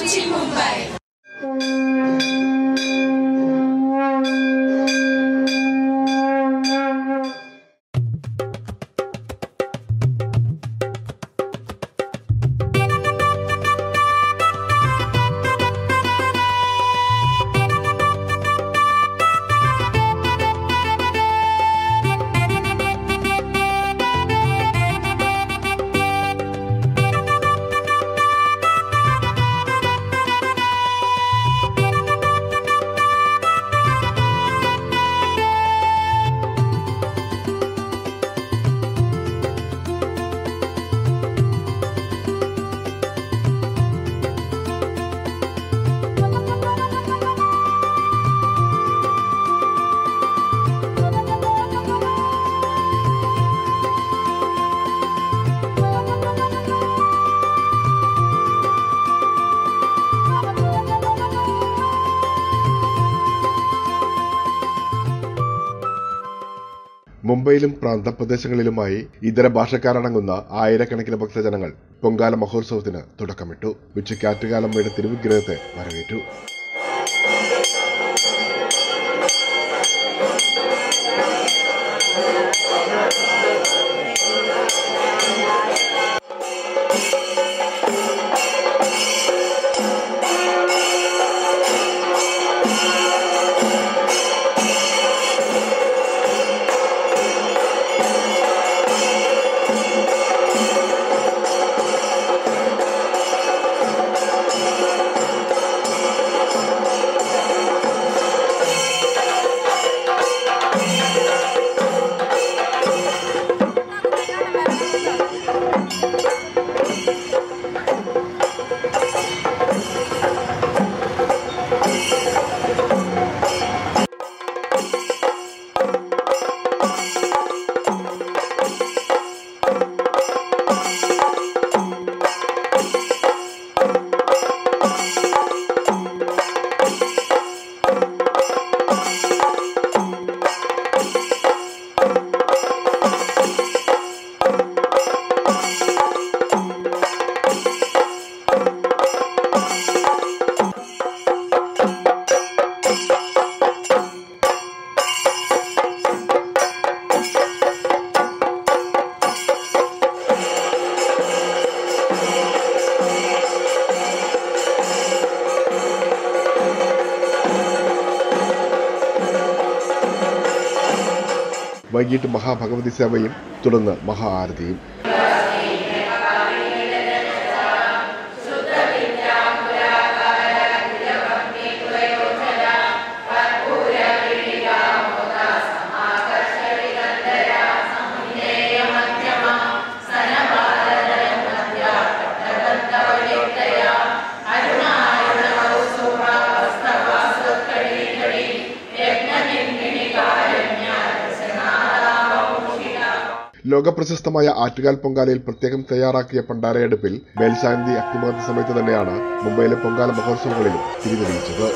आमची मुंबई മുംബൈയിലും പ്രാന്തപ്രദേശങ്ങളിലുമായി ഇതര ഭാഷക്കാരടങ്ങുന്ന ആയിരക്കണക്കിന് ഭക്തജനങ്ങൾ പൊങ്കാല മഹോത്സവത്തിന് തുടക്കമിട്ടു ഉച്ചയ്ക്ക് ആറ്റുകാലമ്മയുടെ തിരുവിഗ്രഹത്തെ വരവേറ്റു വൈകിട്ട് മഹാഭഗവതി സേവയും തുടർന്ന് മഹാ ആരതിയും ലോകപ്രശസ്തമായ ആറ്റുകാൽ പൊങ്കാലയിൽ പ്രത്യേകം തയ്യാറാക്കിയ പണ്ടാരയടുപ്പിൽ മേൽശാന്തി അഗ്നിമാർന്ന സമയത്ത് തന്നെയാണ് മുംബൈയിലെ പൊങ്കാല മഹോത്സവങ്ങളിലും തിരിതെളിയിച്ചത്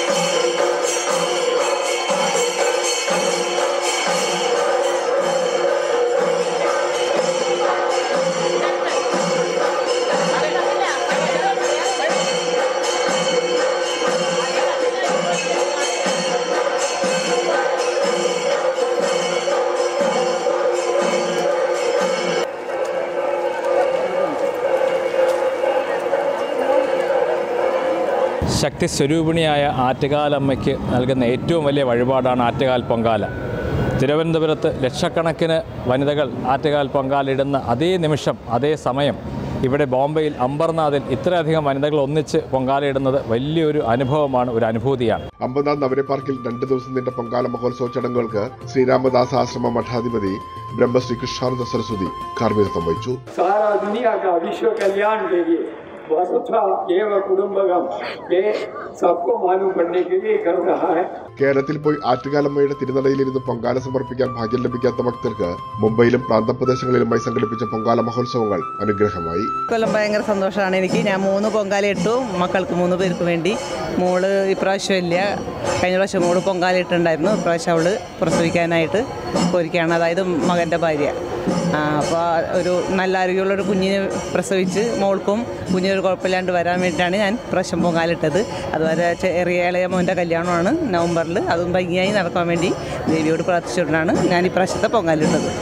ശക്തി സ്വരൂപിണിയായ ആറ്റുകാലമ്മയ്ക്ക് നൽകുന്ന ഏറ്റവും വലിയ വഴിപാടാണ് ആറ്റുകാൽ പൊങ്കാല തിരുവനന്തപുരത്ത് ലക്ഷക്കണക്കിന് വനിതകൾ ആറ്റുകാൽ പൊങ്കാല ഇടുന്ന അതേ നിമിഷം അതേ സമയം ഇവിടെ ബോംബെയിൽ അംബർനാഥിൽ ഇത്രയധികം വനിതകൾ ഒന്നിച്ച് പൊങ്കാലയിടുന്നത് വലിയൊരു അനുഭവമാണ് ഒരു അനുഭൂതിയാണ് അമ്പതാം നവര പാർക്കിൽ രണ്ടു ദിവസം നീണ്ട പൊങ്കാല മഹോത്സവ ചടങ്ങുകൾക്ക് ശ്രീരാമദാസ ആശ്രമ മഠാധിപതി ബ്രഹ്മശ്രീ കൃഷ്ണാനന്ദ സരസ്വതി കാർമ്മികത്വം വഹിച്ചു सारा दुनिया का विश्व कल्याण के लिए वसुधा एव कुटुंबकम ये सबको मालूम करने के लिए कर रहा है കേരളത്തിൽ പോയി ആറ്റുകാലമ്മയുടെ തിരുനടയിലിരുന്ന് പൊങ്കാല സമർപ്പിക്കാൻ ഭാഗ്യം ലഭിക്കാത്ത ഭക്തർക്ക് മുംബൈയിലും പ്രാന്തപ്രദേശങ്ങളിലുമായി സംഘടിപ്പിച്ച പൊങ്കാല മഹോത്സവങ്ങൾ അനുഗ്രഹമായി കൊല്ലം ഭയങ്കര സന്തോഷമാണ് എനിക്ക് ഞാൻ മൂന്ന് പൊങ്കാല ഇട്ടു മക്കൾക്ക് മൂന്ന് പേർക്ക് വേണ്ടി മോള് ഇപ്രാവശ്യം ഇല്ല കഴിഞ്ഞ പ്രാവശ്യം മോള് പൊങ്കാല ഇട്ടുണ്ടായിരുന്നു ഇപ്രാവശ്യം അവള് പ്രസവിക്കാനായിട്ട് പോയിരിക്കുകയാണ് അതായത് മകൻ്റെ ഭാര്യ അപ്പോൾ ഒരു നല്ല ആരോഗ്യമുള്ളൊരു കുഞ്ഞിനെ പ്രസവിച്ച് മോൾക്കും കുഞ്ഞിനൊരു കുഴപ്പമില്ലാണ്ട് വരാൻ വേണ്ടിയിട്ടാണ് ഞാൻ പ്രാവശ്യം പൊങ്കാലിട്ടത് അതുപോലെ ചെറിയ ഇളയ മോൻ്റെ കല്യാണമാണ് നവംബറിൽ അതും ഭംഗിയായി നടക്കാൻ വേണ്ടി ദേവിയോട് പ്രാർത്ഥിച്ചുകൊണ്ടാണ് ഞാൻ ഈ പ്രാവശ്യത്തെ പൊങ്കാലിട്ടത്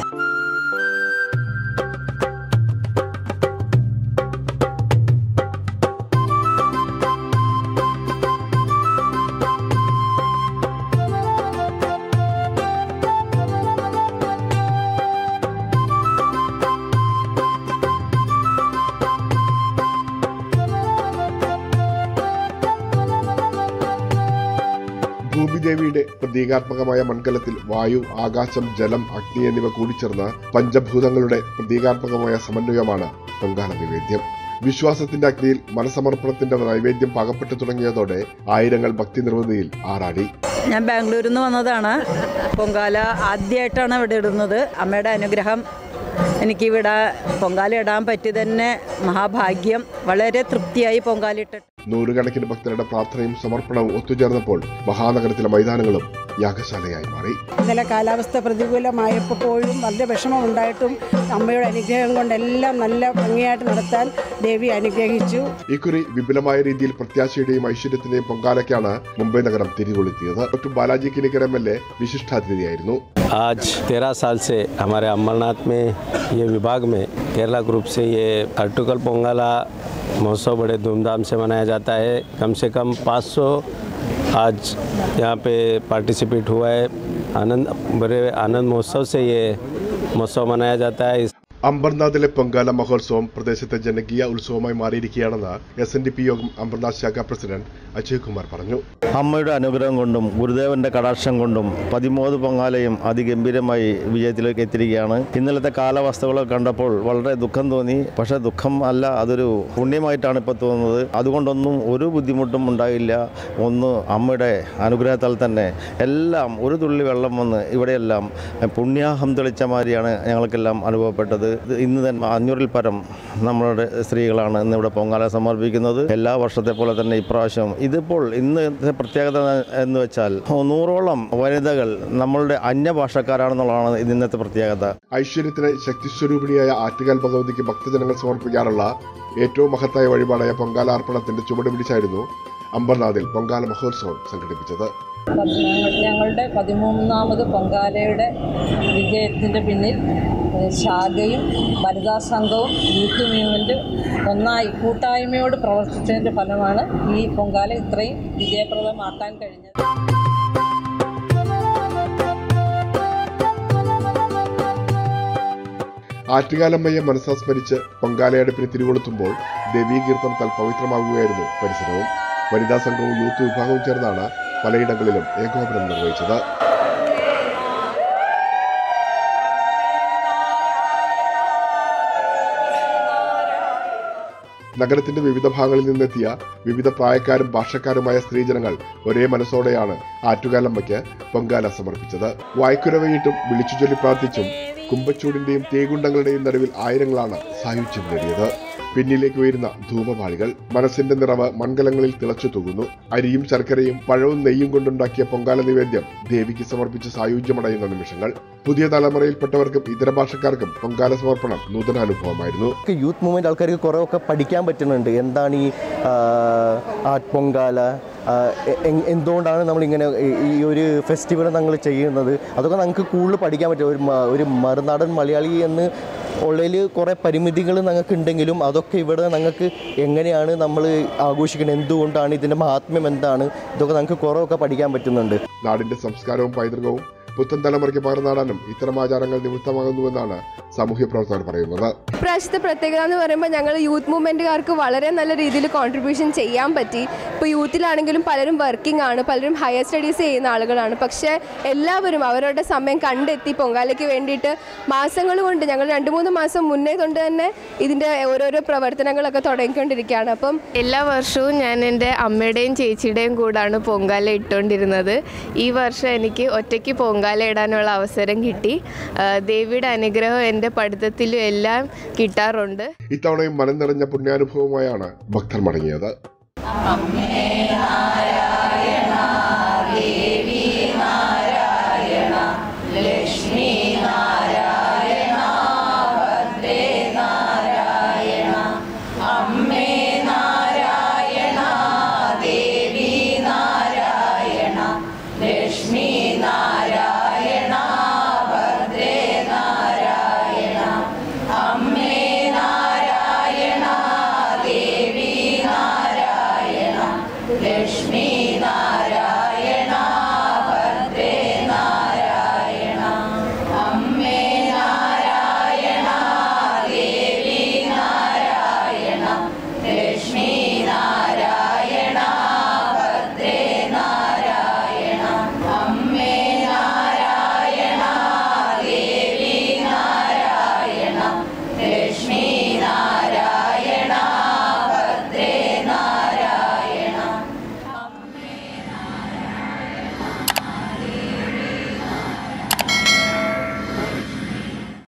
ഭൂമിദേവിയുടെ പ്രതീകാത്മകമായ മൺകലത്തിൽ വായു ആകാശം ജലം അഗ്നി എന്നിവ കൂടിച്ചേർന്ന പഞ്ചഭൂതങ്ങളുടെ പ്രതീകാത്മകമായ സമന്വയമാണ് പൊങ്കാല നിവേദ്യം വിശ്വാസത്തിന്റെ അഗ്നിയിൽ മനസമർപ്പണത്തിന്റെ നൈവേദ്യം പകപ്പെട്ടു തുടങ്ങിയതോടെ ആയിരങ്ങൾ ഭക്തി നിർവൃതിയിൽ ആറാടി ഞാൻ ബാംഗ്ലൂരിൽ നിന്ന് വന്നതാണ് പൊങ്കാല ആദ്യമായിട്ടാണ് ഇവിടെ ഇടുന്നത് അമ്മയുടെ അനുഗ്രഹം എനിക്കിവിടെ പൊങ്കാല ഇടാൻ പറ്റി തന്നെ മഹാഭാഗ്യം വളരെ തൃപ്തിയായി പൊങ്കാലിട്ടിട്ട് നൂറുകണക്കിന് ഭക്തരുടെ പ്രാർത്ഥനയും സമർപ്പണവും ഒത്തുചേർന്നപ്പോൾ മഹാനഗരത്തിലെ മൈതാനങ്ങളും യാഗശാലയായി മാറി ഇന്നലെ കാലാവസ്ഥ പ്രതികൂലമായപ്പോഴും വളരെ വിഷമമുണ്ടായിട്ടും അമ്മയുടെ അനുഗ്രഹം കൊണ്ടെല്ലാം നല്ല ഭംഗിയായിട്ട് നടത്താൻ ദേവി അനുഗ്രഹിച്ചു ഇക്കുറി വിപുലമായ രീതിയിൽ പ്രത്യാശയുടെയും ഐശ്വര്യത്തിന്റെയും പൊങ്കാലയ്ക്കാണ് മുംബൈ നഗരം തിരികൊളുത്തിയത് doctor Balaji Kinikar M L A വിശിഷ്ടാതിഥിയായിരുന്നു आज तेरह साल से हमारे अमरनाथ में ये विभाग में केरला ग्रुप से ये अर्टुकल पोंगला महोत्सव बड़े धूमधाम से मनाया जाता है कम से कम 500 आज यहाँ पे पार्टिसिपेट हुआ है आनंद बड़े आनंद महोत्सव से ये महोत्सव मनाया जाता है इस അംബർനാഥിലെ പൊങ്കാല മഹോത്സവം പ്രദേശത്തെ ജനകീയ ഉത്സവമായി മാറിയിരിക്കുകയാണെന്ന് എസ് എൻ ഡി പി യോഗം അംബർനാഥ് ശാഖ പ്രസിഡന്റ് അജയ് കുമാർ പറഞ്ഞു അമ്മയുടെ അനുഗ്രഹം കൊണ്ടും ഗുരുദേവന്റെ കടാക്ഷം കൊണ്ടും പതിമൂന്ന് പൊങ്കാലയും അതിഗംഭീരമായി വിജയത്തിലേക്ക് എത്തിയിരിക്കുകയാണ് ഇന്നലത്തെ കാലാവസ്ഥകളൊക്കെ കണ്ടപ്പോൾ വളരെ ദുഃഖം തോന്നി പക്ഷേ ദുഃഖം അല്ല അതൊരു പുണ്യമായിട്ടാണ് ഇപ്പോൾ തോന്നുന്നത് അതുകൊണ്ടൊന്നും ഒരു ബുദ്ധിമുട്ടും ഉണ്ടായില്ല ഒന്ന് അമ്മയുടെ അനുഗ്രഹത്താൽ തന്നെ എല്ലാം ഒരു തുള്ളി വെള്ളം വന്ന് ഇവിടെയെല്ലാം പുണ്യാഹം തെളിച്ച മാതിരിയാണ് ഞങ്ങൾക്കെല്ലാം അനുഭവപ്പെട്ടത് ഇത് ഇന്ന് തന്നെ അഞ്ഞൂറിൽ പരം നമ്മളുടെ സ്ത്രീകളാണ് ഇന്നിവിടെ പൊങ്കാല സമർപ്പിക്കുന്നത് എല്ലാ വർഷത്തെ പോലെ തന്നെ ഇപ്രാവശ്യം ഇതിപ്പോൾ ഇന്നത്തെ പ്രത്യേകത എന്ന് വെച്ചാൽ നൂറോളം വനിതകൾ നമ്മളുടെ അന്യഭാഷക്കാരാണെന്നുള്ളതാണ് ഇന്നത്തെ പ്രത്യേകത ഐശ്വര്യത്തിന് ശക്തിസ്വരൂപിണിയായ ആറ്റുകാൽ ഭഗവതിക്ക് ഭക്തജനങ്ങൾ സമർപ്പിക്കാറുള്ള ഏറ്റവും മഹത്തായ വഴിപാടായ പൊങ്കാല അർപ്പണത്തിന്റെ ചുവട് പിടിച്ചായിരുന്നു അംബർനാഥിൽ പൊങ്കാല മഹോത്സവം സംഘടിപ്പിച്ചത് ഞങ്ങൾ- ഞങ്ങളുടെ പതിമൂന്നാമത് പൊങ്കാലയുടെ വിജയത്തിൻ്റെ പിന്നിൽ ഏഹ്, ശാഖയും വനിതാ സംഘവും യൂത്ത് മൂവ്മെൻറ്റും ഒന്നായി കൂട്ടായ്മയോട് പ്രവർത്തിച്ചതിൻ്റെ ഫലമാണ് ഈ പൊങ്കാല ഇത്രയും വിജയപ്രദമാക്കാൻ കഴിഞ്ഞത് ആറ്റുകാലമ്മയെ മനസ്സാസ്മരിച്ച് പൊങ്കാലയടുപ്പിന് തിരികൊളുത്തുമ്പോൾ ദേവീകീർത്തനത്താൽ പവിത്രമാകുകയായിരുന്നു പരിസരവും വനിതാ സംഘവും യൂത്ത് വിഭാഗവും ചേർന്നാണ് പലയിടങ്ങളിലും ഏകോപനം നിർവഹിച്ചത് നഗരത്തിന്റെ വിവിധ ഭാഗങ്ങളിൽ നിന്നെത്തിയ വിവിധ പ്രായക്കാരും ഭാഷക്കാരുമായ സ്ത്രീജനങ്ങൾ ഒരേ മനസ്സോടെയാണ് ആറ്റുകാലമ്മയ്ക്ക് പൊങ്കാല സമർപ്പിച്ചത് വായ്ക്കുരവയിട്ടും വിളിച്ചു ചൊല്ലി പ്രാർത്ഥിച്ചും കുമ്പച്ചൂടിന്റെയും തേകുണ്ടങ്ങളുടെയും നടുവിൽ ആയിരങ്ങളാണ് സായുജ്യം നേടിയത് പിന്നിലേക്ക് ഉയരുന്ന ധൂമപാളികൾ മനസ്സിന്റെ നിറവ് മൺകലങ്ങളിൽ തിളച്ചു തൂകുന്നു അരിയും ശർക്കരയും പഴവും നെയ്യും കൊണ്ടുണ്ടാക്കിയ പൊങ്കാല നിവേദ്യം ദേവിക്ക് സമർപ്പിച്ച് സായുജ്യമടയുന്ന നിമിഷങ്ങൾ പുതിയ തലമുറയിൽപ്പെട്ടവർക്കും ഇതര ഭാഷക്കാർക്കും പൊങ്കാല സമർപ്പണം നൂതനാനുഭവമായിരുന്നു ഒക്കെ യൂത്ത് മൂവ്മെൻ്റ് ആൾക്കാർക്ക് കുറേ ഒക്കെ പഠിക്കാൻ പറ്റുന്നുണ്ട് എന്താണ് ഈ ആ, ആർട്ട് പൊങ്കാല ആ, എ- എ- എന്തുകൊണ്ടാണ് നമ്മളിങ്ങനെ ഈ- ഈ ഒരു ഫെസ്റ്റിവൽ ഞങ്ങൾ ചെയ്യുന്നത് അതൊക്കെ ഞങ്ങൾക്ക് കൂടുതൽ പഠിക്കാൻ പറ്റും ഒരു മ- ഒരു മറുനാടൻ മലയാളി എന്ന് ഉള്ളതിൽ കുറേ പരിമിതികൾ ഞങ്ങൾക്ക് ഉണ്ടെങ്കിലും അതൊക്കെ ഇവിടെ ഞങ്ങൾക്ക് എങ്ങനെയാണ് നമ്മൾ ആഘോഷിക്കുന്നത് എന്തുകൊണ്ടാണ് ഇതിൻ്റെ മഹാത്മ്യം എന്താണ് ഇതൊക്കെ ഞങ്ങൾക്ക് കുറേ ഒക്കെ പഠിക്കാൻ പറ്റുന്നുണ്ട് നാടിന്റെ സംസ്കാരവും പൈതൃകവും പുത്തൻ തലമുറയ്ക്ക് പകർന്നാടാനും ഇത്തരം ആചാരങ്ങൾ നിമിത്തമാകുന്നുവെന്നാണ് സാമൂഹ്യ പ്രവർത്തകർ പറയുന്നത് ഇപ്രാവശ്യത്തെ പ്രത്യേകത എന്ന് പറയുമ്പോൾ ഞങ്ങൾ യൂത്ത് മൂവ്മെൻറ്റുകാർക്ക് വളരെ നല്ല രീതിയിൽ കോൺട്രിബ്യൂഷൻ ചെയ്യാൻ പറ്റി ഇപ്പോൾ യൂത്തിലാണെങ്കിലും പലരും വർക്കിംഗ് ആണ് പലരും ഹയർ സ്റ്റഡീസ് ചെയ്യുന്ന ആളുകളാണ് പക്ഷേ എല്ലാവരും അവരുടെ സമയം കണ്ടെത്തി പൊങ്കാലയ്ക്ക് വേണ്ടിയിട്ട് മാസങ്ങൾ കൊണ്ട് ഞങ്ങൾ രണ്ട് മൂന്ന് മാസം മുന്നേ കൊണ്ട് തന്നെ ഇതിൻ്റെ ഓരോരോ പ്രവർത്തനങ്ങളൊക്കെ തുടങ്ങിക്കൊണ്ടിരിക്കുകയാണ് അപ്പം എല്ലാ വർഷവും ഞാൻ എൻ്റെ അമ്മയുടെയും ചേച്ചിയുടെയും കൂടാണ് പൊങ്കാല ഇട്ടുകൊണ്ടിരുന്നത് ഈ വർഷം എനിക്ക് ഒറ്റയ്ക്ക് പൊങ്കാല ഇടാനുള്ള അവസരം കിട്ടി ആ, ദേവിയുടെ അനുഗ്രഹം എൻ്റെ പഠിത്തത്തിലും എല്ലാം കിട്ടാറുണ്ട് ഇത്തവണയും മനം നിറഞ്ഞ പുണ്യാനുഭവമായാണ് ഭക്തർ മടങ്ങിയത് നാരായണ